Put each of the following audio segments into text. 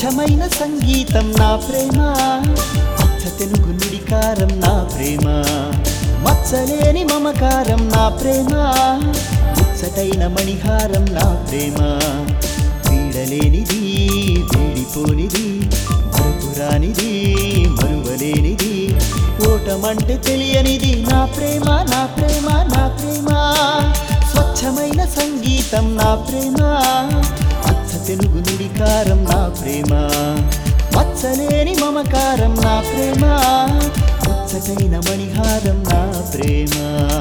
స్వచ్ఛమైన సంగీతం నా ప్రేమ అచ్చ తెలుగు నుడికారం నా ప్రేమ మచ్చలేని మమకారం నా ప్రేమ ముచ్చటైన మణిహారం నా ప్రేమ వీడలేనిది వీడిపోనిది మరుపురానిది మరువలేనిది ఓటమంటే తెలియనిది నా ప్రేమ నా ప్రేమ నా ప్రేమ స్వచ్ఛమైన సంగీతం నా ప్రేమ అచ్చ తెలుగు నుడికారం నా ప్రేమ మచ్చలేని మమకారం నా ప్రేమ ముచ్చటైన మణిహారం నా ప్రేమ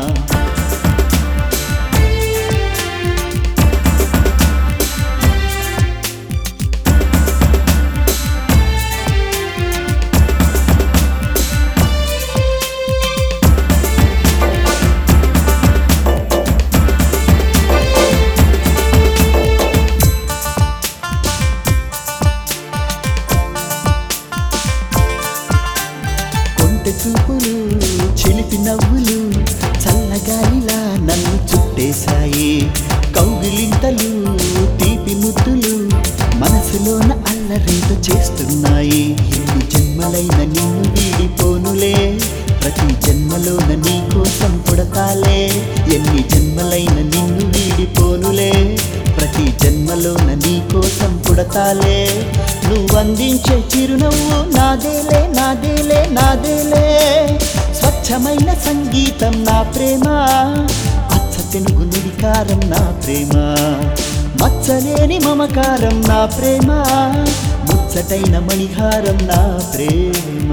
కొంటె చూపులు చిలిపి నవ్వులు చల్లగాలిలా నన్ను చుట్టేశాయి కౌగిలింతలు తీపి ముద్దులు మనసులోన అల్లరేత చేస్తున్నాయి ఎన్ని జన్మలైన నిన్ను వీడిపోనులే ప్రతి జన్మలోన నీ కోసం పుడతాలే ఎన్ని జన్మలైన నిన్ను వీడిపోనులే ప్రతి జన్మలోన నీ కోసం పుడతాలే నువ్వు అందించే చిరునవ్వు నాదేలే నాదేలే నాదేలే స్వచ్ఛమైన సంగీతం నా ప్రేమ అచ్చ తెలుగు నుడికారం నా ప్రేమ మచ్చలేని మమకారం నా ప్రేమ ముచ్చటైన మణిహారం నా ప్రేమ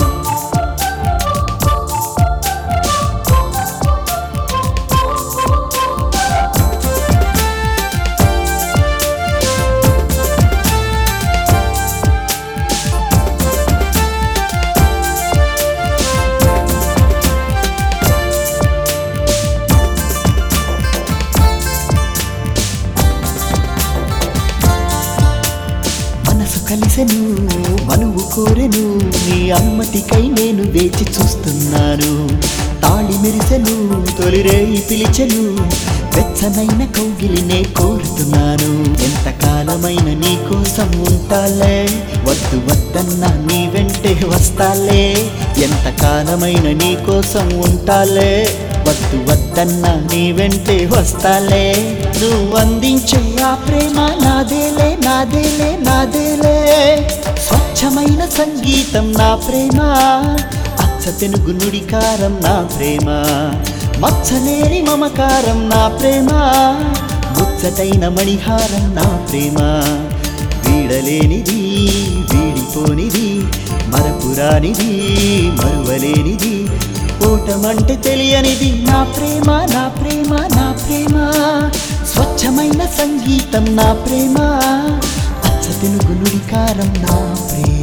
మనసు కలిసెను మనువు కోరెను నీ అనుమతికై నేను వేచి చూస్తున్నాను తాళి మెరిసెను తొలిరేయి పిలిచెను వెచ్చనైన కౌగిలినే కోరుతున్నాను ఎంతకాలమైన నీ కోసం ఉంటాలే వద్దు వద్దన్నా నీ వెంటే వస్తాలే ఎంతకాలమైన నీ కోసం ఉంటాలే వద్దు వద్దన్నా నీ వెంటే వస్తాలే నువ్వు అందించే ఆ ప్రేమ నాదేలే నాదేలే నాదేలే స్వచ్ఛమైన సంగీతం నా ప్రేమ అచ్చ తెలుగు నుడికారం నా ప్రేమ మచ్చలేని మమకారం నా ప్రేమ ముచ్చటైన మణిహారం నా ప్రేమ వీడలేనిది వీడిపోనిది మరపురానిది మరువలేనిది ఓటమంటే తెలియనిది నా ప్రేమ నా ప్రేమ నా ప్రేమ స్వచ్ఛమైన సంగీతం నా ప్రేమ అచ్చ తెలుగు నుడికారం నా ప్రేమ